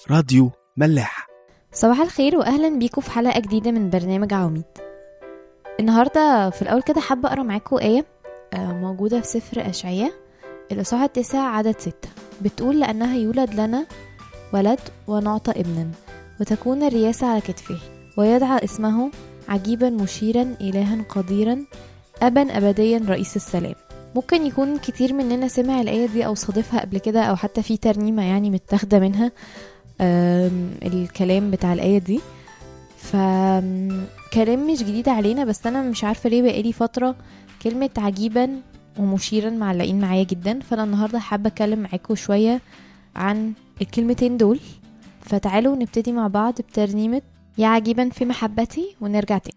راديو ملاح صباح الخير واهلا بيكم في حلقه جديده من برنامج عواميد النهارده في الاول كده حابه اقرا معاكم ايه آه، موجوده في سفر اشعياء الاصحاح التاسع عدد ستة بتقول لانها يولد لنا ولد ونعطى ابنا وتكون الرياسه على كتفه ويدعى اسمه عجيبا مشيرا الها قديرا ابا ابديا رئيس السلام ممكن يكون كتير مننا سمع الآية دي أو صادفها قبل كده أو حتى في ترنيمة يعني متاخدة منها آم، الكلام بتاع الآية دي فكلام مش جديد علينا بس أنا مش عارفة ليه بقالي فترة كلمة عجيبا ومشيرا معلقين معايا جدا فأنا النهاردة حابة أتكلم معاكم شوية عن الكلمتين دول فتعالوا نبتدي مع بعض بترنيمة يا عجيبا في محبتي ونرجع تاني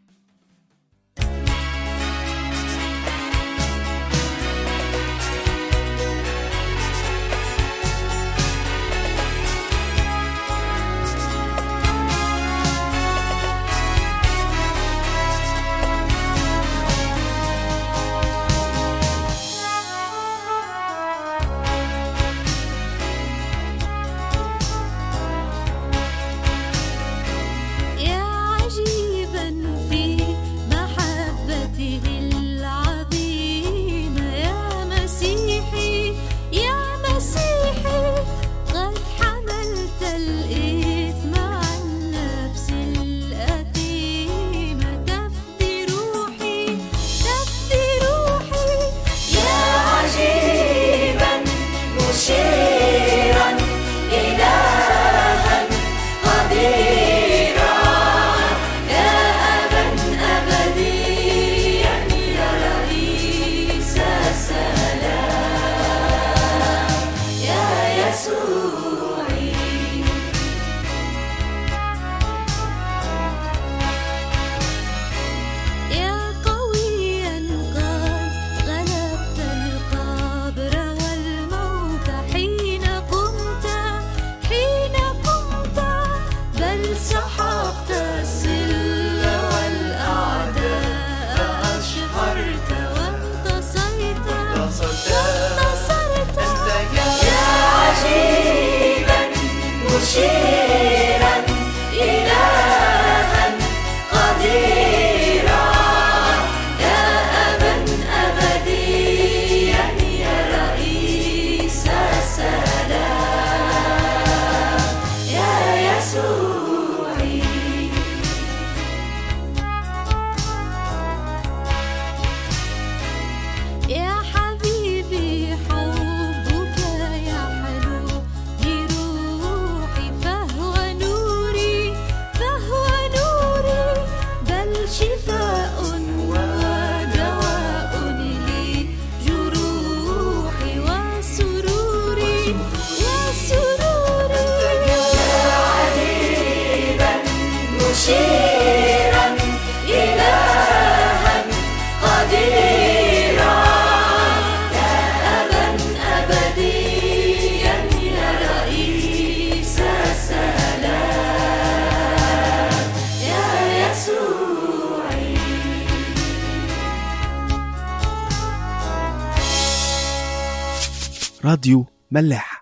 يا عجيبا في محبته العظيمة يا مسيحي يا مسيحي قد حملت الإثم عن نفس الأثيمة تفدي روحي تفدي روحي يا عجيبا مشيرا إلها قديرا يا أبا أبديا يا رئيس السلام يا يسوعي يا قويا قد غلبت القبر والموت حين قمت حين قمت بل سحقت السل والأعداء أشهرت وانتصرت وانتصرت يا عجيبا مشيرا إلها قديرا يا أبا أبديا يا رئيس السلام يا يسوعي يا حبيبي حبك يحلو بروحي فهو نوري فهو نوري بل شفاء ودواء لجروحي وسروري وسروري يا عجيبا مشيرا إلها قديرا يا أبا أبديا يا رئيس السلام يا يسوعي راديو ملاح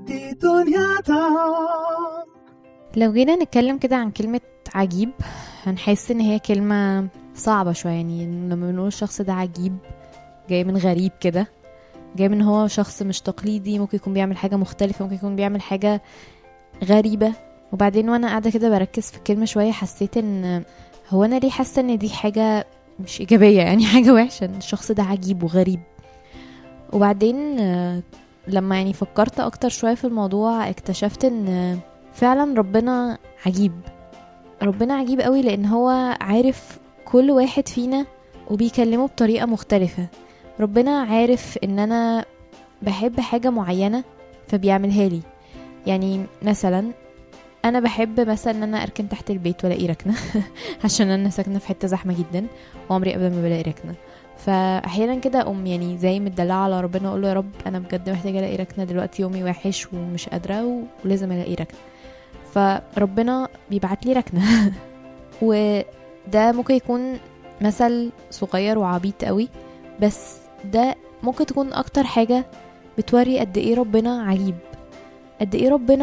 لو جينا نتكلم كده عن كلمة عجيب هنحس ان هي كلمة صعبة شوية يعني لما بنقول الشخص ده عجيب جاي من غريب كده جاي من هو شخص مش تقليدي ممكن يكون بيعمل حاجة مختلفة ممكن يكون بيعمل حاجة غريبة وبعدين وانا قاعدة كده بركز في الكلمة شوية حسيت ان هو انا ليه حاسة ان دي حاجة مش ايجابية يعني حاجة وحشة ان الشخص ده عجيب وغريب وبعدين آه، لما يعني فكرت اكتر شوية في الموضوع اكتشفت ان فعلا ربنا عجيب ربنا عجيب قوي لان هو عارف كل واحد فينا وبيكلمه بطريقة مختلفة ربنا عارف ان انا بحب حاجة معينة فبيعملها لي يعني مثلا انا بحب مثلا ان انا اركن تحت البيت والاقي ركنه عشان انا ساكنه في حته زحمه جدا وعمري ابدا ما بلاقي ركنه فاحيانا كده اقوم يعني زي متدلعه على ربنا اقول له يا رب انا بجد محتاجه الاقي ركنه دلوقتي يومي وحش ومش قادره و- ولازم الاقي ركنه فربنا بيبعت لي ركنه وده ممكن يكون مثل صغير وعبيط قوي بس ده ممكن تكون اكتر حاجة بتوري قد ايه ربنا عجيب قد ايه ربنا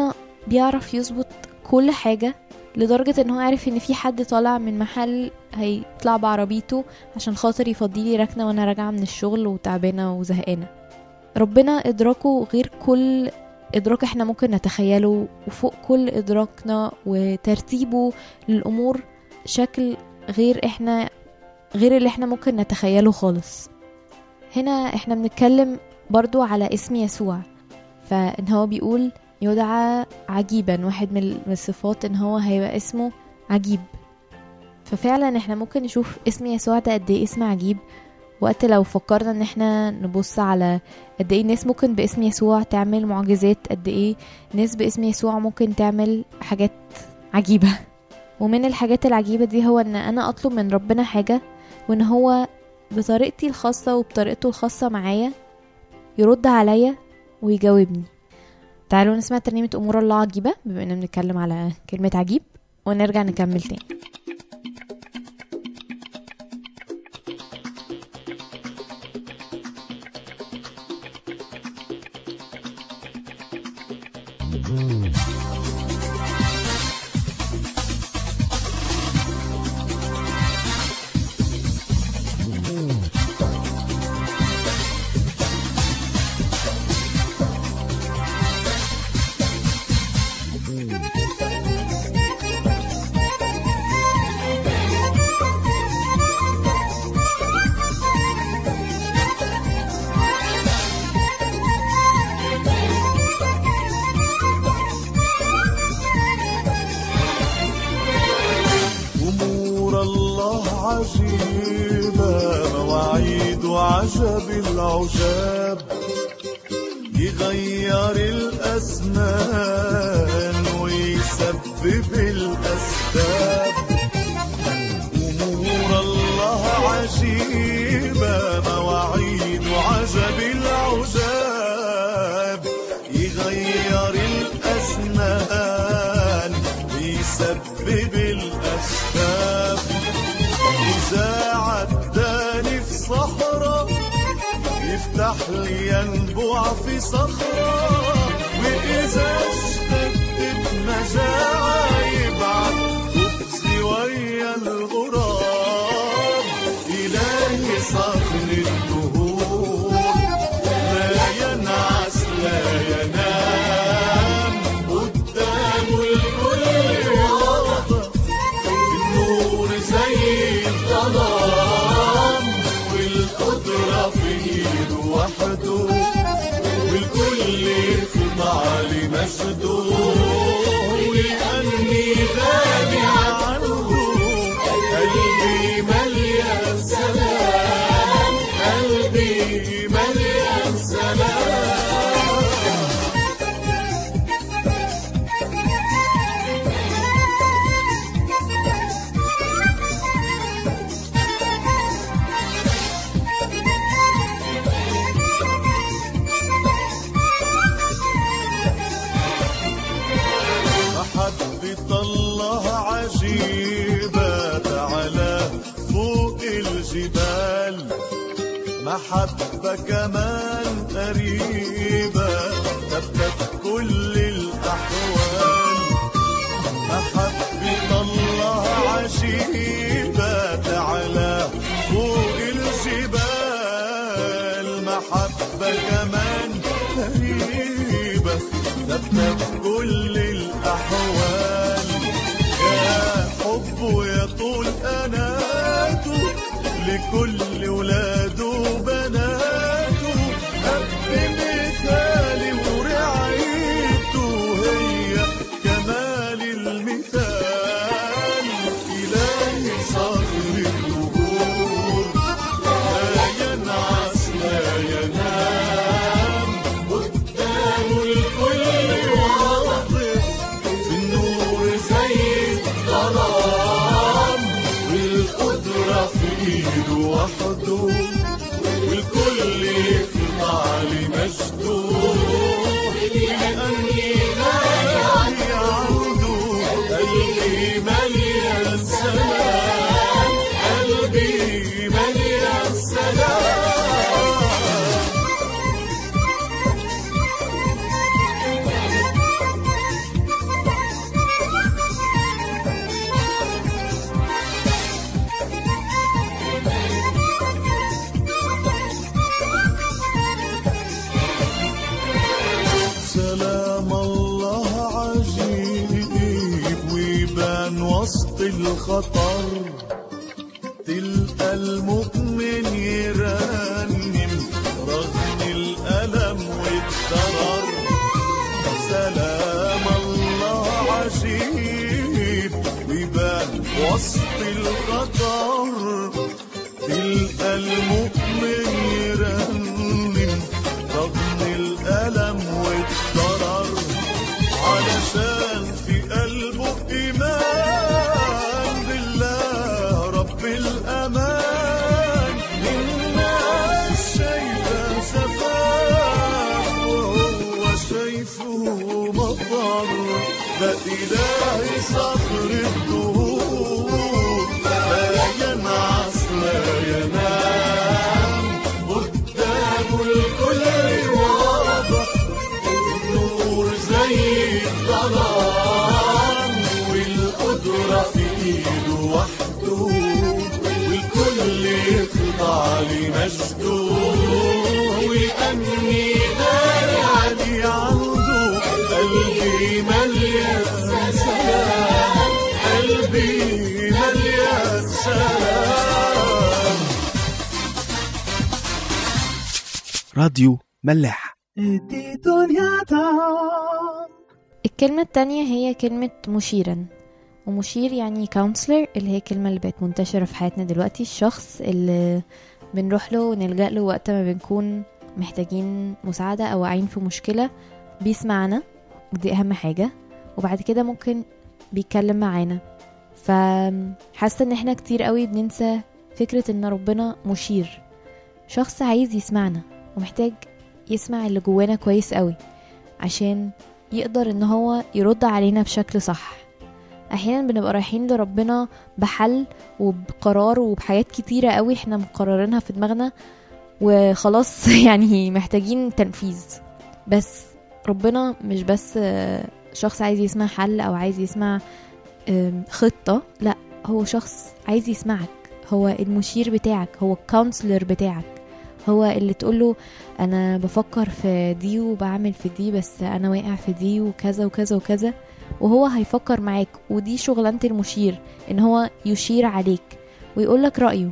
بيعرف يظبط كل حاجة لدرجة ان هو عارف ان في حد طالع من محل هيطلع بعربيته عشان خاطر يفضيلي ركنة وانا راجعة من الشغل وتعبانة وزهقانة ربنا ادراكه غير كل ادراك احنا ممكن نتخيله وفوق كل ادراكنا وترتيبه للامور شكل غير احنا غير اللي احنا ممكن نتخيله خالص هنا احنا بنتكلم برضو على اسم يسوع فان هو بيقول يدعى عجيبا واحد من من الصفات ان هو هيبقى اسمه عجيب ففعلا احنا ممكن نشوف اسم يسوع ده قد ايه اسم عجيب وقت لو فكرنا ان احنا نبص على قد ايه ناس ممكن باسم يسوع تعمل معجزات قد ايه ناس باسم يسوع ممكن تعمل حاجات عجيبة ومن الحاجات العجيبة دي هو ان انا اطلب من ربنا حاجة وان هو بطريقتي الخاصة وبطريقته الخاصة معايا يرد عليا ويجاوبني تعالوا نسمع ترنيمة أمور الله عجيبة بما إننا بنتكلم على كلمة عجيب ونرجع نكمل تاني أمور الله عجيبة مواعيد عجب العجاب يغير الأزمان ويسبب الأسباب أمور الله عجيبة مواعيد عجب العجاب يغير الأزمان ويسبب الأسباب إذا عداني في صحراء يفتح لي ينبوع في صخرة وإذا اشتدت مجاعة يبعت خبزي ويا الغراب إلهي صخر الدهور لا ينعس لا ينام قدامه الكل واضح النور زي الظلام والقدرة في ايده وحده والكل يخضع لمجده لأني غالي عنه قلبي مليان سلام قلبي مليان سلام محبة الله عجيبة تعالى فوق الجبال محبة كمان قريبة تبت كل الأحوال محبة الله عجيبة تعالى فوق الجبال محبة كمان قريبة تبت كل الأحوال يا حب يا طول أناته لكل ولاده وبناته أب مثالي ورعايته هي كمال المثال إلهي صاغر الدهور لا ينعس لا ينام قدامه الكل واضح في النور زي الظلام والقدرة في ايده وحده والكل يخضع لمجده لأني غالي عنده قلبي مليان سلام قلبي مليان سلام الله عجيب ويبان وسط الخطر تلقى المؤمن يرنم رغم الألم والضرر سلام الله عجيب ويبان وسط الخطر تلقى المؤمن يرنم رغم الألم والضرر علشان في قلبه إيمان بالله رب الأمان الناس شايفة سفاح وهو شايفه مطر ده إلهي صخر الدهور لا ينعس لا ينام قدامه الكل واضح النور زي الظلام والقدرة في ايده وحده والكل يخضع لمجده ويأني غالي علي عنده قلبي مليان سلام قلبي مليان سلام راديو ملاح الكلمة التانية هي كلمة مشيرا ومشير يعني كونسلر اللي هي الكلمة اللي بقت منتشرة في حياتنا دلوقتي الشخص اللي بنروح له ونلجأ له وقت ما بنكون محتاجين مساعدة أو واقعين في مشكلة بيسمعنا ودي أهم حاجة وبعد كده ممكن بيتكلم معانا فحاسة ان احنا كتير قوي بننسى فكرة ان ربنا مشير شخص عايز يسمعنا ومحتاج يسمع اللي جوانا كويس قوي عشان يقدر ان هو يرد علينا بشكل صح احيانا بنبقى رايحين لربنا بحل وبقرار وبحاجات كتيرة قوي احنا مقررينها في دماغنا وخلاص يعني محتاجين تنفيذ بس ربنا مش بس آه، شخص عايز يسمع حل او عايز يسمع آم، خطة لا هو شخص عايز يسمعك هو المشير بتاعك هو الكونسلر بتاعك هو اللي تقوله انا بفكر في دي وبعمل في دي بس انا واقع في دي وكذا وكذا وكذا وهو هيفكر معاك ودي شغلانة المشير ان هو يشير عليك ويقولك رأيه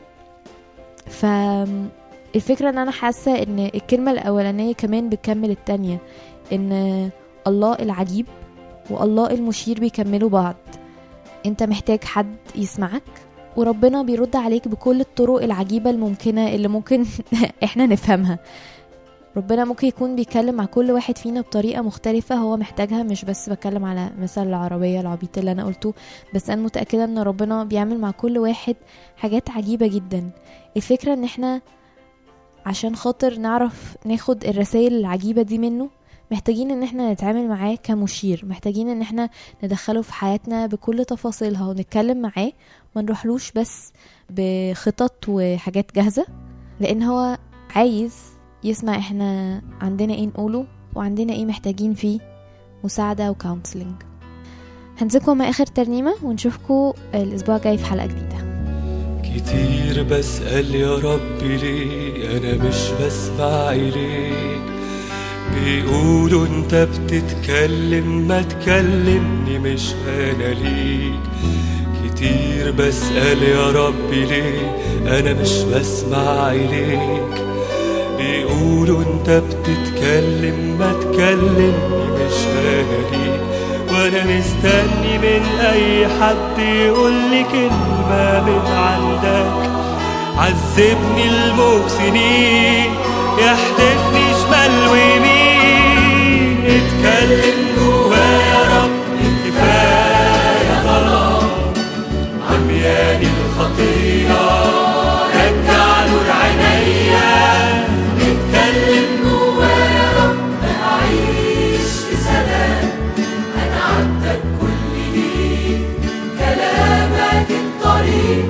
فالفكرة ان انا حاسة ان الكلمة الاولانية كمان بتكمل التانية ان الله العجيب والله المشير بيكملوا بعض انت محتاج حد يسمعك وربنا بيرد عليك بكل الطرق العجيبة الممكنة اللي ممكن احنا نفهمها ربنا ممكن يكون بيتكلم مع كل واحد فينا بطريقة مختلفة هو محتاجها مش بس بتكلم على مثال العربية العبيط اللي أنا قلته بس أنا متأكدة إن ربنا بيعمل مع كل واحد حاجات عجيبة جدا الفكرة إن احنا عشان خاطر نعرف ناخد الرسائل العجيبة دي منه محتاجين ان احنا نتعامل معاه كمشير محتاجين ان احنا ندخله في حياتنا بكل تفاصيلها ونتكلم معاه ما نروحلوش بس بخطط وحاجات جاهزة لان هو عايز يسمع احنا عندنا ايه نقوله وعندنا ايه محتاجين فيه مساعدة وكونسلنج هنسيبكم مع اخر ترنيمة ونشوفكم الاسبوع الجاي في حلقة جديدة كتير بسأل يا ربي ليه أنا مش بسمع إليك بيقولوا أنت بتتكلم ما تكلمني مش أنا ليك كتير بسأل يا ربي ليه أنا مش بسمع إليك بيقولوا أنت بتتكلم ما تكلمني مش أنا ليك وانا مستني من اي حد يقول لي كلمة من عندك عذبني الموج سنين يحدفني شمال ويمين اتكلم جوايا يا رب كفاية ظلام عمياني الخطية رجع نور عينيا اتكلم جوايا يا رب أعيش في سلام أنا عبدك كل ليك كلامك الطريق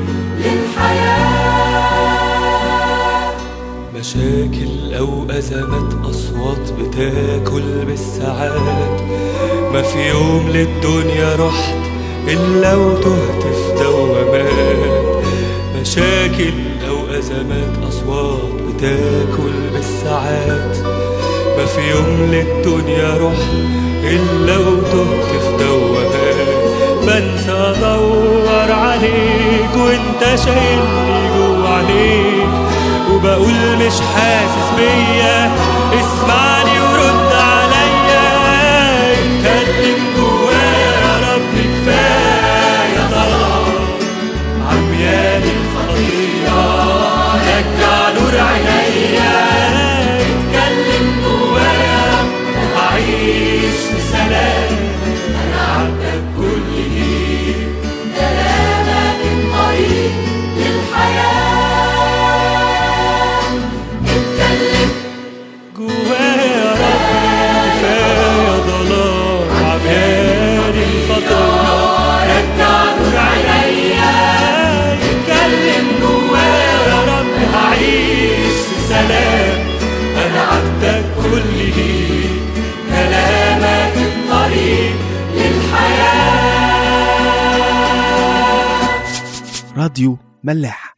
للحياة مشاكل أو أزمات أصوات بتاكل بالساعات ما في يوم للدنيا رحت إلا وتهت في دوامات مشاكل أو أزمات أصوات بتاكل بالساعات ما في يوم للدنيا رحت إلا وتهت في دوامات بنسى أدور عليك وأنت شايلني جوا عليك وبقول مش حاسس بيا اسمعني ورد عليا اتكلم جوايا يا رب كفاية ظلام عميان الخطية رجع نور عينيا اتكلم جوايا أعيش في سلام أنا عبدك كل ليك كلامك الطريق للحياة اتكلم جوايا يا رب كفاية ظلام عميان الخطية رجع نور عينيا اتكلم جوايا يا رب هعيش في سلام أنا عبدك كل ليك كلامك الطريق للحياة راديو ملاح